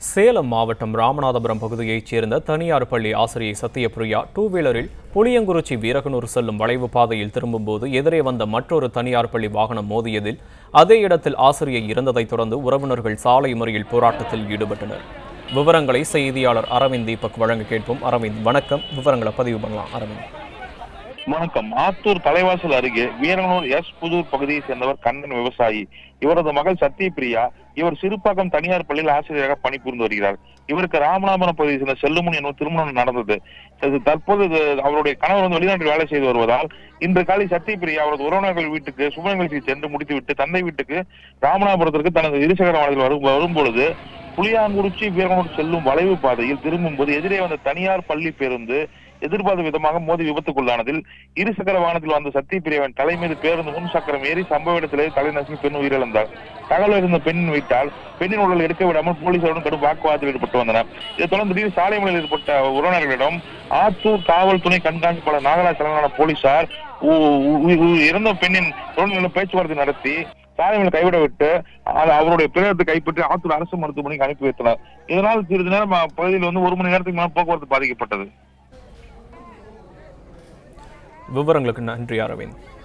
சேலம் மாவட்டம் ராமநாதபுரம் பகுதியைச் சேர்ந்த தனியார் பள்ளி ஆசிரியை சத்யபிரியா டூ வீலரில் புளியங்குறிச்சி வீரகனூர் செல்லும் வளைவு பாதையில் திரும்பும்போது எதிரே வந்த மற்றொரு தனியார் பள்ளி வாகனம் மோதியதில் அதே இடத்தில் ஆசிரியை இறந்ததைத் தொடர்ந்து உறவினர்கள் சாலை மறியல் போராட்டத்தில் ஈடுபட்டனர் விவரங்களை செய்தியாளர் அரவிந்த் தீபக் வழங்க கேட்போம் அரவிந்த் வணக்கம் விவரங்களை பதிவு பண்ணலாம் அரவிந்த் வணக்கம் ஆத்தூர் தலைவாசல் அருகே வீரனூர் எஸ் புதூர் பகுதியை சேர்ந்தவர் கண்ணன் விவசாயி இவரது மகள் சத்யபிரியா இவர் சிறுபாக்கம் தனியார் பள்ளியில் ஆசிரியராக பணிபுரிந்து வருகிறார் இவருக்கு ராமநாதபுரம் பகுதியை சேர்ந்த செல்லுமணி என்னும் திருமணம் நடந்தது இது தற்போது இது அவருடைய கணவர் வந்து வெளிநாட்டில் வேலை செய்து வருவதால் இன்று காலை சத்யபிரியா அவரது உறவினர்கள் வீட்டுக்கு சுப நிகழ்ச்சி சென்று முடித்துவிட்டு தந்தை வீட்டுக்கு ராமநாதபுரத்திற்கு தனது இருசக்கர வாகனத்தில் வரும் வரும்பொழுது புளியாங்குறிச்சி வீரனூர் செல்லும் வளைவு பாதையில் திரும்பும்போது எதிரே வந்த தனியார் பள்ளி பேருந்து எதிர்பார்த்த விதமாக மோதி விபத்துக்குள்ளானதில் இருசக்கர வாகனத்தில் வந்த சத்தியபிரியவன் தலை மீது பேருந்து முன் சக்கரம் ஏறி சம்பவ இடத்திலே தலை நசுங்கி பெண் உயிரிழந்தார் தகவல் இருந்த பெண்ணின் வீட்டால் பெண்ணின் உடல் எடுக்க விடாமல் போலீசாருடன் கடும் வாக்குவாதத்தில் ஈடுபட்டு வந்தனர் இதைத் தொடர்ந்து திடீர் சாலை மலையில் ஏற்பட்ட உறவினர்களிடம் ஆத்தூர் காவல் துணை கண்காணிப்பாளர் நாகராஜ் தலைமையிலான போலீசார் உ- உ- உ- இறந்த பெண்ணின் உடல்நல பேச்சுவார்த்தை நடத்தி சாலைகளை கைவிட விட்டு அது அவருடைய பிரேதத்தை கைப்பற்றி ஆத்தூர் அரசு மருத்துவமனைக்கு அனுப்பி வைத்தனர் இதனால் சிறிது நேரம் அ, பகுதியில் வந்து ஒரு மணி நேரத்துக்கு மேல் போக்குவரத்து பாதிக்கப்பட்டது விவரங்களுக்கு நன்றி அரவிந்த்